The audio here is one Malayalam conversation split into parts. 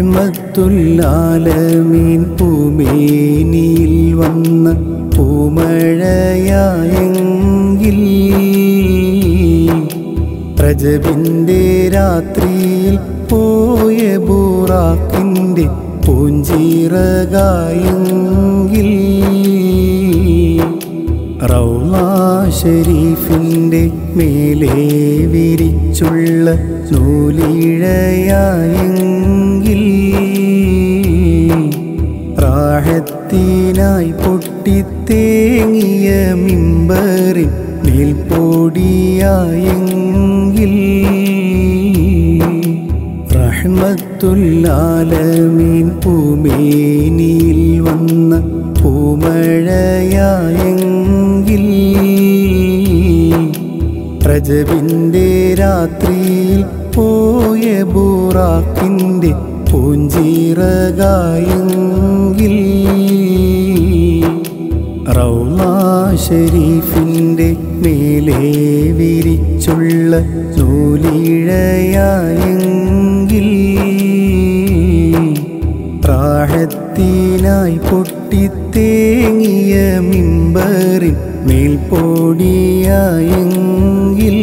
റഹ്മത്തുല്ലാലമീൻ പൂമേനിയിൽ വന്ന പൂമഴയായെങ്കിൽ പ്രജബിൻ്റെ രാത്രിയിൽ പോയ ബൂറാക്കിൻ്റെ പൂഞ്ചിറകായെങ്കിൽ റൗള ഷരീഫിൻ്റെ മേലെ വിരിച്ചുള്ള നൂലിഴയായെങ്കിൽ റാഹത്തിനായി പൊട്ടിത്തേങ്ങിയ മിമ്പറിൻ മേൽപ്പൊടിയായെങ്കിൽ റഹ്മത്തുല്ലാലമീൻ പൂമേനിയിൽ വന്ന പൂമഴയായെങ്കിൽ പ്രജബിൻ്റെ രാത്രിയിൽ പോയ ബൂറാക്കിൻ്റെ പൂഞ്ചിറകായെങ്കിൽ റൗള ഷരീഫിൻ്റെ മേലെ വിരിച്ചുള്ള നൂലിഴയായെങ്കിൽ പ്രാഹത്തിനായി പൊട്ടിത്തേങ്ങിയ മിമ്പറിൻ മേൽപ്പൊടിയായെങ്കിൽ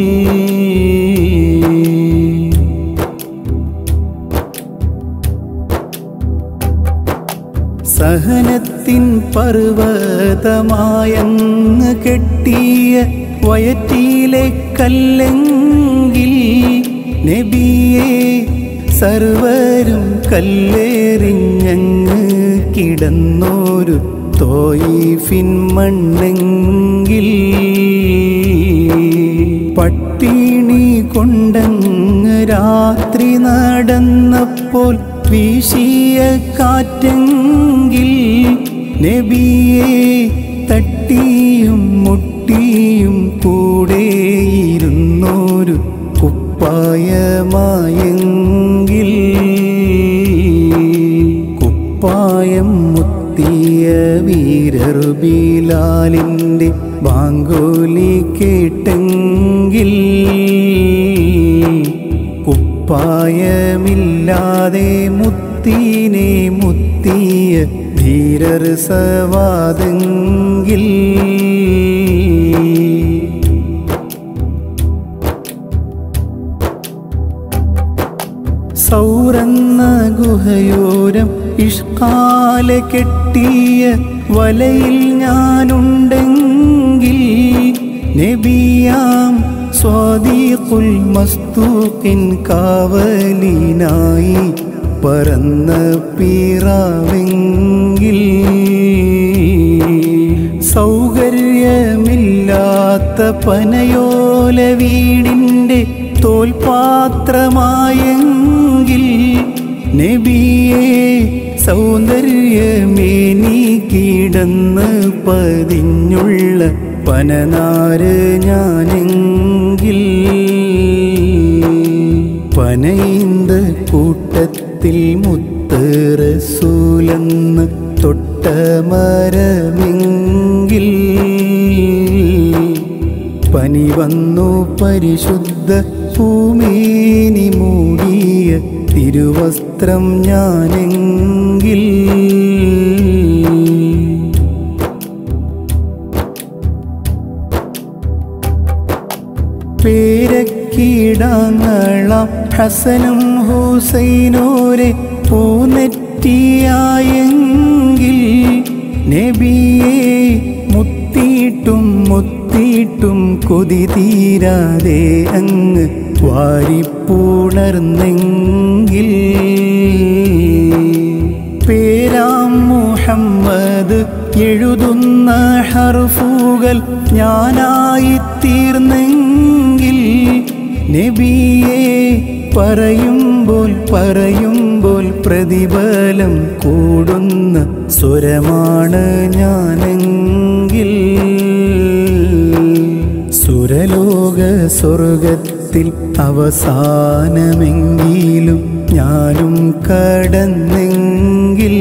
സഹനത്തിൻ പർവ്വതമായങ്ങ് കെട്ടിയ വയറ്റിലെ കല്ലെങ്കിൽ നബിയെ സർവരും കല്ലേറിഞ്ഞങ്ങ് കിടന്നോരു തോയിഫിൻ മണ്ണെങ്കിൽ പട്ടിണി കൊണ്ടങ്ങ് രാത്രി നടന്നപ്പോൾ വീശിയ കാറ്റെങ്കിൽ നബിയെ തട്ടിയും മുട്ടിയും കൂടെയിരുന്നോരു കുപ്പായമായെങ്കിൽ കുപ്പായം മുത്തിയ വീരറുബിലാലിൻ്റെ ബാങ്കോലി കേട്ടെങ്കിൽ കുപ്പായമില്ലാതെ മുത്തീനെ മുത്തിയ ധീരർ സവാദെങ്കിൽ സൗറന്ന ഗുഹയോരം ഇഷ്കാല കെട്ടിയ വലയിൽ ഞാനുണ്ടെങ്കിൽ നബിയാം സ്വാദീഖുൽ മസ്തൂക്കിൻ കാവലിനായി പറന്ന പീറാവെങ്കിൽ സൗകര്യമില്ലാത്ത പനയോല വീടിൻ്റെ തോൽപാത്രമായെങ്കിൽ നബിയെ സൗന്ദര്യമേനി കിടന്ന് പതിഞ്ഞുള്ള പനനാര് ഞാനെങ്കിൽ പനയിന്ത കൂട്ടത്തിൽ മുത്ത് റസൂലെന്ന് തൊട്ട മരമെങ്കിൽ പനി വന്നു പരിശുദ്ധ ഭൂമേനി മൂടിയ തിരുവസ്ത്രം ഞാനെങ്കിൽ പേരക്കീടാങ്ങളാം ഹസനും ഹുസൈനോരെ പൂനെറ്റിയായെങ്കിൽ നബിയെ മുത്തിയിട്ടും മുത്തിയിട്ടും കൊതി തീരാതെ അങ്ങ് വാരിപ്പുണർന്നെങ്കിൽ പേരാം മുഹമ്മദ് എഴുതുന്ന ഹർഫുകൾ ഞാനായി തീർന്നെങ്കിൽ നബിയെ പറയുമ്പോൾ പറയുമ്പോൾ പ്രതിഫലം കൂടുന്ന സ്വരമാണ് ഞാനെങ്കിൽ സുരലോക സ്വർഗത്തിൽ അവസാനമെങ്കിലും ഞാനും കടന്നെങ്കിൽ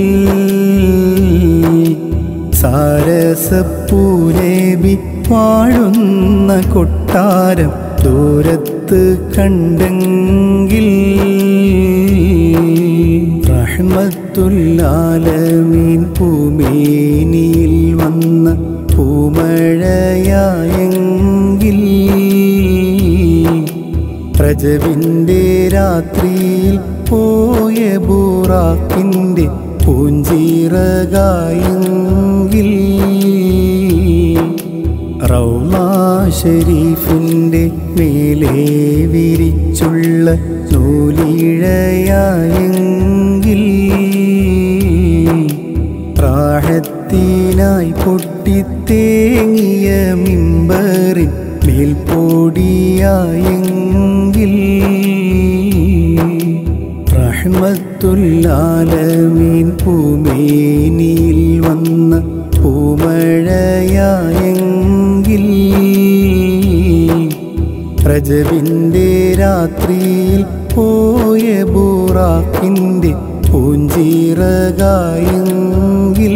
സാരസപ്പൂരേബി വാഴുന്ന കൊട്ടാരം ദൂരത്ത് കണ്ടെങ്കിൽ റഹ്മത്തുല്ലാലമീൻ പൂമേനിയിൽ വന്ന പൂമഴയായെങ്കിൽ പ്രജവിൻ്റെ രാത്രിയിൽ പോയ ബൂറാക്കിൻ്റെ പൂഞ്ചിറകായെങ്കിൽ റൗമ ഷരീഫിൻ്റെ മേലെ വിരിച്ചുള്ള നൂലിഴയായെങ്കിൽ പ്രാഹത്തിനായി പൊട്ടിത്തേങ്ങിയ മിമ്പറിൻ മേൽപ്പോടിയായെങ്കിൽ റഹ്മത്തുല്ലാലമീൻ പൂമേനിയിൽ വന്ന പൂമഴയായെങ്കിൽ പ്രജവിൻ്റെ രാത്രിയിൽ പോയ ബൂറാക്കിൻ്റെ പൂഞ്ചിറകായെങ്കിൽ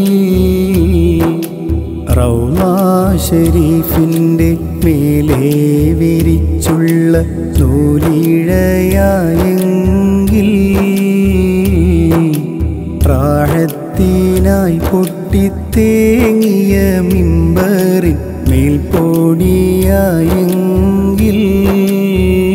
റൗമ ഷരീഫിൻ്റെ മേലെ വിരിച്ചുള്ള നൂലിഴയായെങ്കിൽ പ്രാഹത്തിനായി പൊട്ടിത്തേങ്ങിയ മിമ്പറിൻ മേൽപ്പോടിയായെങ്കിൽ